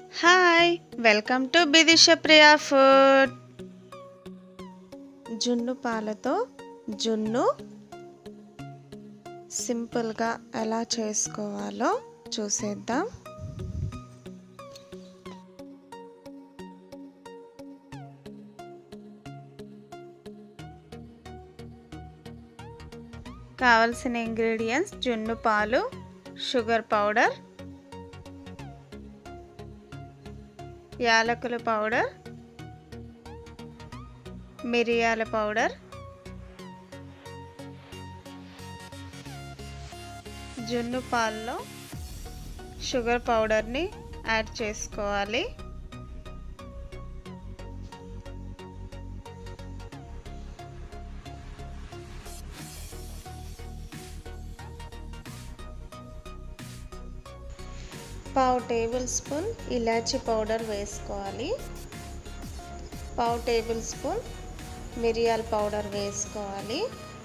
hi welcome to Bidisha Priya food జున్ను పాలతో జున్ను సింపుల్గా ఎలా చేసుకోవాలో చూసేద్దాం కావలసిన ఇంగ్రీడియంట్స్ జున్ను పాలు షుగర్ పౌడర్ యాలకుల పౌడర్ మిరియాల పౌడర్ జున్ను పాల్లో షుగర్ పౌడర్ని యాడ్ చేసుకోవాలి పావు టేబుల్ స్పూన్ ఇలాచీ పౌడర్ వేసుకోవాలి పావు టేబుల్ స్పూన్ మిరియాల పౌడర్ వేసుకోవాలి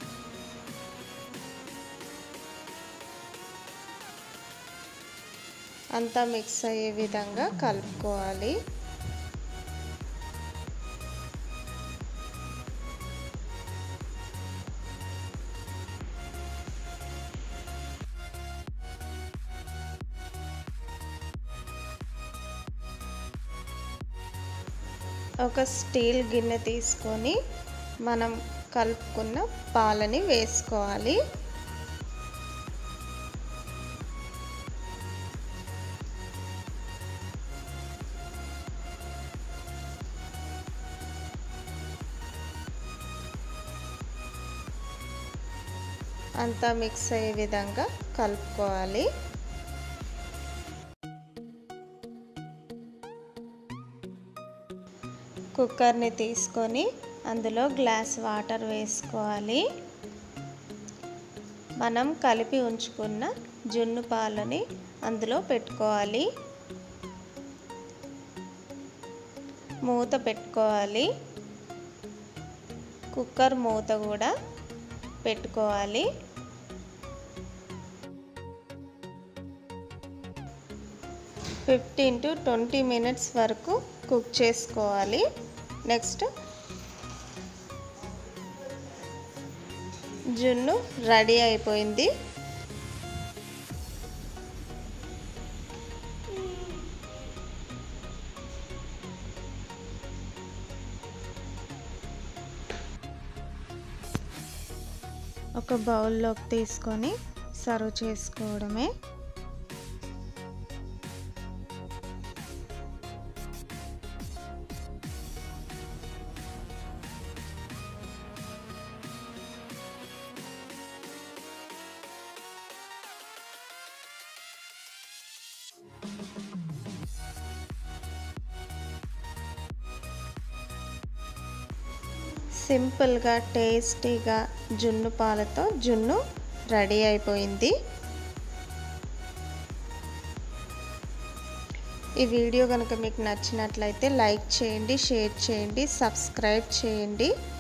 అంతా మిక్స్ అయ్యే విధంగా కలుపుకోవాలి ఒక స్టీల్ గిన్నె తీసుకొని మనం కలుపుకున్న పాలని వేసుకోవాలి అంతా మిక్స్ అయ్యే విధంగా కలుపుకోవాలి కుక్కర్ని తీసుకొని అందులో గ్లాస్ వాటర్ వేసుకోవాలి మనం కలిపి ఉంచుకున్న జున్ను పాలని అందులో పెట్టుకోవాలి మూత పెట్టుకోవాలి కుక్కర్ మూత కూడా పెట్టుకోవాలి ఫిఫ్టీన్ టు ట్వంటీ మినిట్స్ వరకు కుక్ చేసుకోవాలి నెక్స్ట్ జున్ను రెడీ అయిపోయింది ఒక బౌల్లోకి తీసుకొని సర్వ్ చేసుకోవడమే సింపుల్గా టేస్టీగా జున్ను పాలతో జున్ను రెడీ అయిపోయింది ఈ వీడియో కనుక మీకు నచ్చినట్లయితే లైక్ చేయండి షేర్ చేయండి సబ్స్క్రైబ్ చేయండి